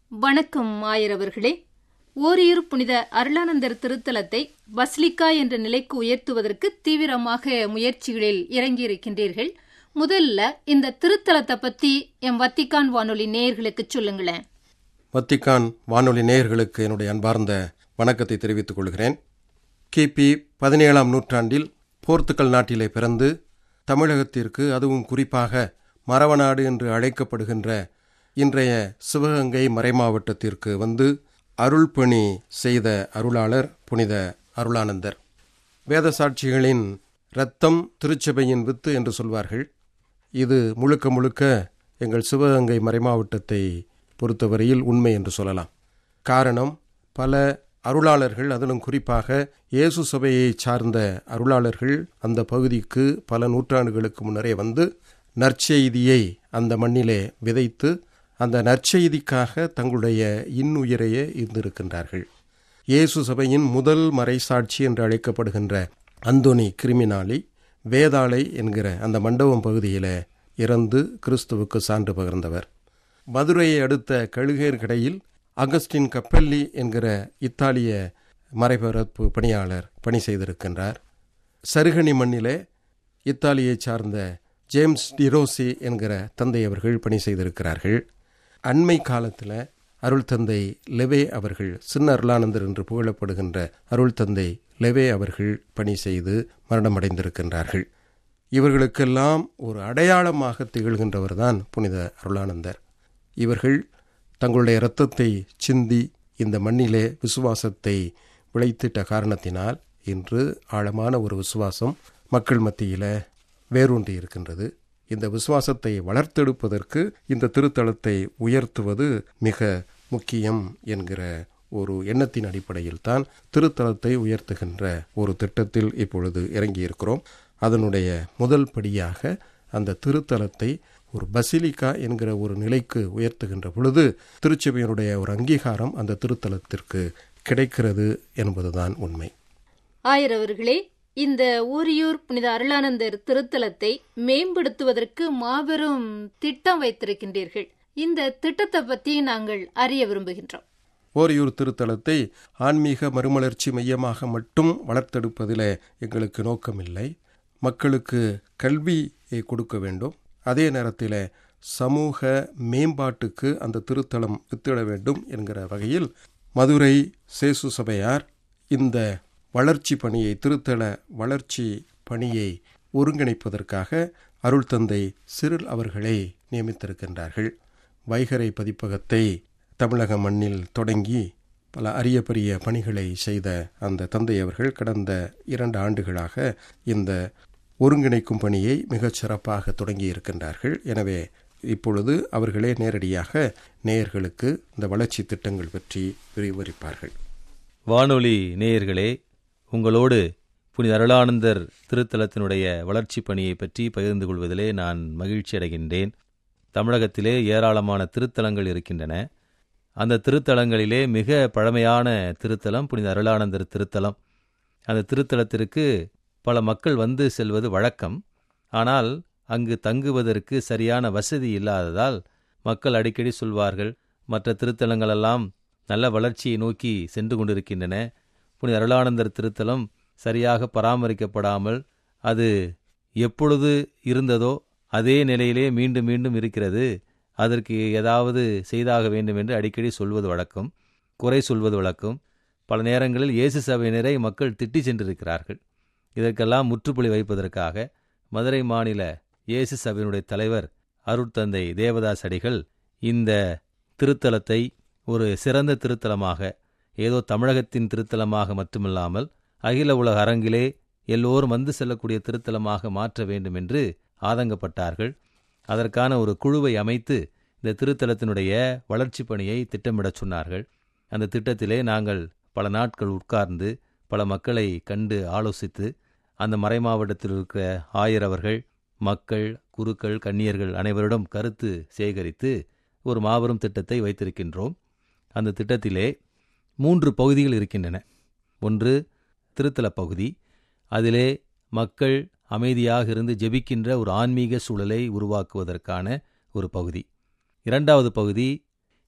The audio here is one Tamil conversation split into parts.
வணக்கம் ஆயரவர்களே ஓரியூர் புனித அருளானந்தர் திருத்தலத்தை பஸ்லிக்கா என்ற நிலைக்கு உயர்த்துவதற்கு தீவிரமாக முயற்சிகளில் இறங்கியிருக்கின்றீர்கள் முதல்ல இந்த திருத்தலத்தை பத்தி எம் வத்திக்கான் வானொலி நேயர்களுக்கு சொல்லுங்களேன் வத்திக்கான் வானொலி நேயர்களுக்கு என்னுடைய அன்பார்ந்த வணக்கத்தை தெரிவித்துக் கொள்கிறேன் கிபி பதினேழாம் நூற்றாண்டில் போர்த்துக்கல் நாட்டிலே பிறந்து தமிழகத்திற்கு அதுவும் குறிப்பாக மரவநாடு என்று அழைக்கப்படுகின்ற இன்றைய சிவகங்கை மறைமாவட்டத்திற்கு வந்து அருள்பணி செய்த அருளாளர் புனித அருளானந்தர் வேத சாட்சிகளின் இரத்தம் திருச்சபையின் வித்து என்று சொல்வார்கள் இது முழுக்க முழுக்க எங்கள் சிவகங்கை மறைமாவட்டத்தை பொறுத்தவரையில் உண்மை என்று சொல்லலாம் காரணம் பல அருளாளர்கள் அதிலும் குறிப்பாக இயேசு சபையை சார்ந்த அருளாளர்கள் அந்த பகுதிக்கு பல நூற்றாண்டுகளுக்கு முன்னரே வந்து நற்செய்தியை அந்த மண்ணிலே விதைத்து அந்த நற்செய்திக்காக தங்களுடைய இன்னுயிரையே இருந்திருக்கின்றார்கள் இயேசு சபையின் முதல் மறைசாட்சி என்று அழைக்கப்படுகின்ற அந்தோனி கிரிமினாலி வேதாளை என்கிற அந்த மண்டபம் பகுதியில் இறந்து கிறிஸ்துவுக்கு சான்று பகிர்ந்தவர் மதுரையை அடுத்த கழுகேர் கடையில் அகஸ்டின் கப்பல்லி என்கிற இத்தாலிய மறைபரப்பு பணியாளர் பணி செய்திருக்கின்றார் சருகணி மண்ணிலே இத்தாலியை சார்ந்த ஜேம்ஸ் டிரோசி என்கிற தந்தை அவர்கள் பணி செய்திருக்கிறார்கள் அண்மை காலத்தில் அருள் தந்தை லெவே அவர்கள் சின்ன அருளானந்தர் என்று புகழப்படுகின்ற அருள் தந்தை லெவே அவர்கள் பணி செய்து மரணமடைந்திருக்கின்றார்கள் இவர்களுக்கெல்லாம் ஒரு அடையாளமாக திகழ்கின்றவர்தான் புனித அருளானந்தர் இவர்கள் தங்களுடைய இரத்தத்தை சிந்தி இந்த மண்ணிலே விசுவாசத்தை விளைத்திட்ட காரணத்தினால் இன்று ஆழமான ஒரு விசுவாசம் மக்கள் மத்தியில் வேரூன்றி இருக்கின்றது இந்த விசுவாசத்தை வளர்த்தெடுப்பதற்கு இந்த திருத்தலத்தை உயர்த்துவது மிக முக்கியம் என்கிற ஒரு எண்ணத்தின் அடிப்படையில் தான் திருத்தலத்தை உயர்த்துகின்ற ஒரு திட்டத்தில் இப்பொழுது இறங்கியிருக்கிறோம் அதனுடைய முதல் படியாக அந்த திருத்தலத்தை ஒரு பசிலிக்கா என்கிற ஒரு நிலைக்கு உயர்த்துகின்ற பொழுது திருச்சபையினுடைய ஒரு அங்கீகாரம் அந்த திருத்தலத்திற்கு கிடைக்கிறது என்பதுதான் உண்மை ஆயரவர்களே இந்த ஊரியூர் புனித அருளானந்தர் திருத்தலத்தை மேம்படுத்துவதற்கு மாபெரும் திட்டம் வைத்திருக்கின்றீர்கள் இந்த திட்டத்தை பத்தி நாங்கள் அறிய விரும்புகின்றோம் ஓரியூர் திருத்தலத்தை ஆன்மீக மறுமலர்ச்சி மையமாக மட்டும் வளர்த்தெடுப்பதில் எங்களுக்கு நோக்கமில்லை மக்களுக்கு கல்வியை கொடுக்க வேண்டும் அதே நேரத்தில் சமூக மேம்பாட்டுக்கு அந்த திருத்தலம் வித்திட வேண்டும் என்கிற வகையில் மதுரை சேசு சபையார் இந்த வளர்ச்சி பணியை திருத்தல வளர்ச்சி பணியை ஒருங்கிணைப்பதற்காக அருள் தந்தை சிறில் அவர்களை நியமித்திருக்கின்றார்கள் வைகரை பதிப்பகத்தை தமிழக மண்ணில் தொடங்கி பல அரிய பெரிய பணிகளை செய்த அந்த தந்தை அவர்கள் கடந்த இரண்டு ஆண்டுகளாக இந்த ஒருங்கிணைக்கும் பணியை மிகச் சிறப்பாக தொடங்கி இருக்கின்றார்கள் எனவே இப்பொழுது அவர்களே நேரடியாக நேயர்களுக்கு இந்த வளர்ச்சி திட்டங்கள் பற்றி விரிவுரைப்பார்கள் வானொலி நேயர்களே உங்களோடு புனித அருளானந்தர் திருத்தலத்தினுடைய வளர்ச்சி பணியை பற்றி பகிர்ந்து கொள்வதிலே நான் மகிழ்ச்சி அடைகின்றேன் தமிழகத்திலே ஏராளமான திருத்தலங்கள் இருக்கின்றன அந்த திருத்தலங்களிலே மிக பழமையான திருத்தலம் புனித அருளானந்தர் திருத்தலம் அந்த திருத்தலத்திற்கு பல மக்கள் வந்து செல்வது வழக்கம் ஆனால் அங்கு தங்குவதற்கு சரியான வசதி இல்லாததால் மக்கள் அடிக்கடி சொல்வார்கள் மற்ற திருத்தலங்களெல்லாம் நல்ல வளர்ச்சியை நோக்கி சென்று கொண்டிருக்கின்றன புனித அருளானந்தர் திருத்தலம் சரியாக பராமரிக்கப்படாமல் அது எப்பொழுது இருந்ததோ அதே நிலையிலே மீண்டும் மீண்டும் இருக்கிறது அதற்கு ஏதாவது செய்தாக வேண்டும் என்று அடிக்கடி சொல்வது வழக்கம் குறை சொல்வது வழக்கம் பல நேரங்களில் இயேசு சபையினரை மக்கள் திட்டி சென்றிருக்கிறார்கள் இதற்கெல்லாம் முற்றுப்புள்ளி வைப்பதற்காக மதுரை மாநில இயேசு சபையினுடைய தலைவர் அருட்தந்தை தேவதாஸ் அடிகள் இந்த திருத்தலத்தை ஒரு சிறந்த திருத்தலமாக ஏதோ தமிழகத்தின் திருத்தலமாக மட்டுமில்லாமல் அகில உலக அரங்கிலே எல்லோரும் வந்து செல்லக்கூடிய திருத்தலமாக மாற்ற வேண்டும் என்று ஆதங்கப்பட்டார்கள் அதற்கான ஒரு குழுவை அமைத்து இந்த திருத்தலத்தினுடைய வளர்ச்சி பணியை திட்டமிடச் சொன்னார்கள் அந்த திட்டத்திலே நாங்கள் பல நாட்கள் உட்கார்ந்து பல மக்களை கண்டு ஆலோசித்து அந்த மறைமாவட்டத்தில் இருக்கிற ஆயரவர்கள் மக்கள் குருக்கள் கன்னியர்கள் அனைவரிடம் கருத்து சேகரித்து ஒரு மாபெரும் திட்டத்தை வைத்திருக்கின்றோம் அந்த திட்டத்திலே மூன்று பகுதிகள் இருக்கின்றன ஒன்று திருத்தல பகுதி அதிலே மக்கள் அமைதியாக இருந்து ஜெபிக்கின்ற ஒரு ஆன்மீக சூழலை உருவாக்குவதற்கான ஒரு பகுதி இரண்டாவது பகுதி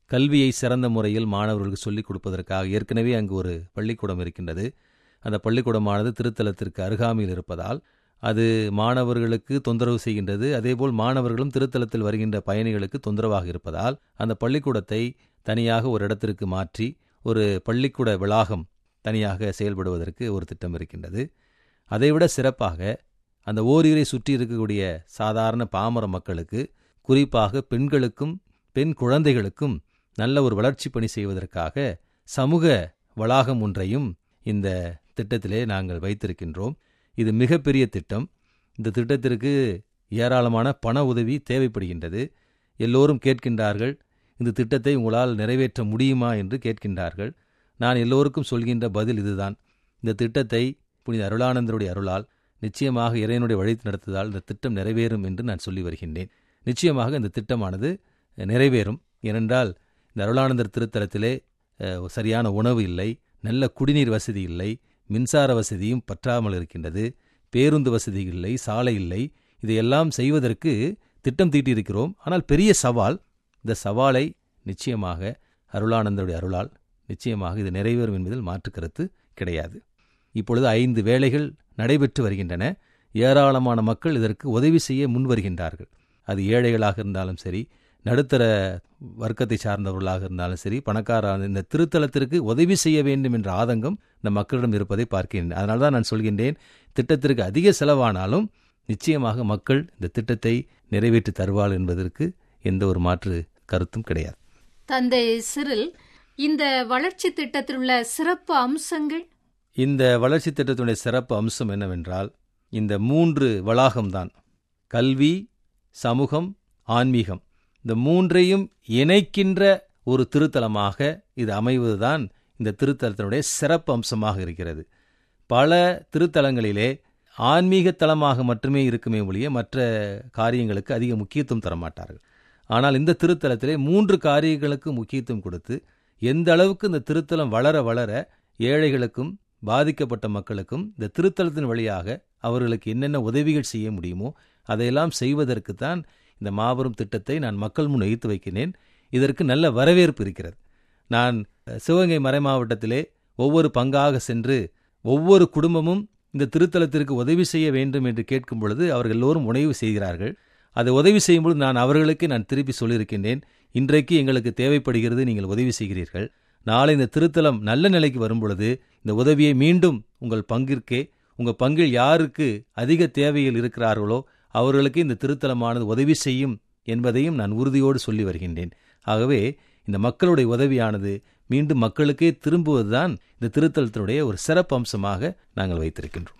கல்வியை சிறந்த முறையில் மாணவர்களுக்கு சொல்லிக் கொடுப்பதற்காக ஏற்கனவே அங்கு ஒரு பள்ளிக்கூடம் இருக்கின்றது அந்த பள்ளிக்கூடமானது திருத்தலத்திற்கு அருகாமையில் இருப்பதால் அது மாணவர்களுக்கு தொந்தரவு செய்கின்றது அதேபோல் மாணவர்களும் திருத்தலத்தில் வருகின்ற பயணிகளுக்கு தொந்தரவாக இருப்பதால் அந்த பள்ளிக்கூடத்தை தனியாக ஒரு இடத்திற்கு மாற்றி ஒரு பள்ளிக்கூட வளாகம் தனியாக செயல்படுவதற்கு ஒரு திட்டம் இருக்கின்றது அதைவிட சிறப்பாக அந்த ஓரிரை சுற்றி இருக்கக்கூடிய சாதாரண பாமர மக்களுக்கு குறிப்பாக பெண்களுக்கும் பெண் குழந்தைகளுக்கும் நல்ல ஒரு வளர்ச்சி பணி செய்வதற்காக சமூக வளாகம் ஒன்றையும் இந்த திட்டத்திலே நாங்கள் வைத்திருக்கின்றோம் இது மிகப்பெரிய திட்டம் இந்த திட்டத்திற்கு ஏராளமான பண உதவி தேவைப்படுகின்றது எல்லோரும் கேட்கின்றார்கள் இந்த திட்டத்தை உங்களால் நிறைவேற்ற முடியுமா என்று கேட்கின்றார்கள் நான் எல்லோருக்கும் சொல்கின்ற பதில் இதுதான் இந்த திட்டத்தை புனித அருளானந்தருடைய அருளால் நிச்சயமாக இறைவனுடைய வழி நடத்துவதால் இந்த திட்டம் நிறைவேறும் என்று நான் சொல்லி வருகின்றேன் நிச்சயமாக இந்த திட்டமானது நிறைவேறும் ஏனென்றால் இந்த அருளானந்தர் திருத்தலத்திலே சரியான உணவு இல்லை நல்ல குடிநீர் வசதி இல்லை மின்சார வசதியும் பற்றாமல் இருக்கின்றது பேருந்து வசதி இல்லை சாலை இல்லை இதையெல்லாம் செய்வதற்கு திட்டம் தீட்டியிருக்கிறோம் ஆனால் பெரிய சவால் இந்த சவாலை நிச்சயமாக அருளானந்தருடைய அருளால் நிச்சயமாக இது நிறைவேறும் என்பதில் மாற்று கருத்து கிடையாது இப்பொழுது ஐந்து வேலைகள் நடைபெற்று வருகின்றன ஏராளமான மக்கள் இதற்கு உதவி செய்ய முன் வருகின்றார்கள் அது ஏழைகளாக இருந்தாலும் சரி நடுத்தர வர்க்கத்தை சார்ந்தவர்களாக இருந்தாலும் சரி பணக்கார இந்த திருத்தலத்திற்கு உதவி செய்ய வேண்டும் என்ற ஆதங்கம் இந்த மக்களிடம் இருப்பதை பார்க்கின்றேன் அதனால தான் நான் சொல்கின்றேன் திட்டத்திற்கு அதிக செலவானாலும் நிச்சயமாக மக்கள் இந்த திட்டத்தை நிறைவேற்றி தருவாள் என்பதற்கு எந்த ஒரு மாற்று கருத்தும் கிடையாது தந்தை சிறில் இந்த வளர்ச்சி திட்டத்தில் உள்ள சிறப்பு அம்சங்கள் இந்த வளர்ச்சி திட்டத்தினுடைய சிறப்பு அம்சம் என்னவென்றால் இந்த மூன்று வளாகம்தான் கல்வி சமூகம் ஆன்மீகம் இந்த மூன்றையும் இணைக்கின்ற ஒரு திருத்தலமாக இது அமைவதுதான் இந்த திருத்தலத்தினுடைய சிறப்பு அம்சமாக இருக்கிறது பல திருத்தலங்களிலே ஆன்மீக தலமாக மட்டுமே இருக்குமே ஒழிய மற்ற காரியங்களுக்கு அதிக முக்கியத்துவம் தரமாட்டார்கள் ஆனால் இந்த திருத்தலத்திலே மூன்று காரியங்களுக்கு முக்கியத்துவம் கொடுத்து எந்த அளவுக்கு இந்த திருத்தலம் வளர வளர ஏழைகளுக்கும் பாதிக்கப்பட்ட மக்களுக்கும் இந்த திருத்தலத்தின் வழியாக அவர்களுக்கு என்னென்ன உதவிகள் செய்ய முடியுமோ அதையெல்லாம் செய்வதற்குத்தான் இந்த மாபெரும் திட்டத்தை நான் மக்கள் முன் வைத்து வைக்கிறேன் இதற்கு நல்ல வரவேற்பு இருக்கிறது நான் சிவகங்கை மறை மாவட்டத்திலே ஒவ்வொரு பங்காக சென்று ஒவ்வொரு குடும்பமும் இந்த திருத்தலத்திற்கு உதவி செய்ய வேண்டும் என்று கேட்கும் பொழுது அவர்கள் எல்லோரும் உணவு செய்கிறார்கள் அதை உதவி செய்யும்பொழுது நான் அவர்களுக்கு நான் திருப்பி சொல்லியிருக்கின்றேன் இன்றைக்கு எங்களுக்கு தேவைப்படுகிறது நீங்கள் உதவி செய்கிறீர்கள் நாளை இந்த திருத்தலம் நல்ல நிலைக்கு வரும் பொழுது இந்த உதவியை மீண்டும் உங்கள் பங்கிற்கே உங்கள் பங்கில் யாருக்கு அதிக தேவையில் இருக்கிறார்களோ அவர்களுக்கு இந்த திருத்தலமானது உதவி செய்யும் என்பதையும் நான் உறுதியோடு சொல்லி வருகின்றேன் ஆகவே இந்த மக்களுடைய உதவியானது மீண்டும் மக்களுக்கே திரும்புவதுதான் இந்த திருத்தலத்தினுடைய ஒரு சிறப்பு அம்சமாக நாங்கள் வைத்திருக்கின்றோம்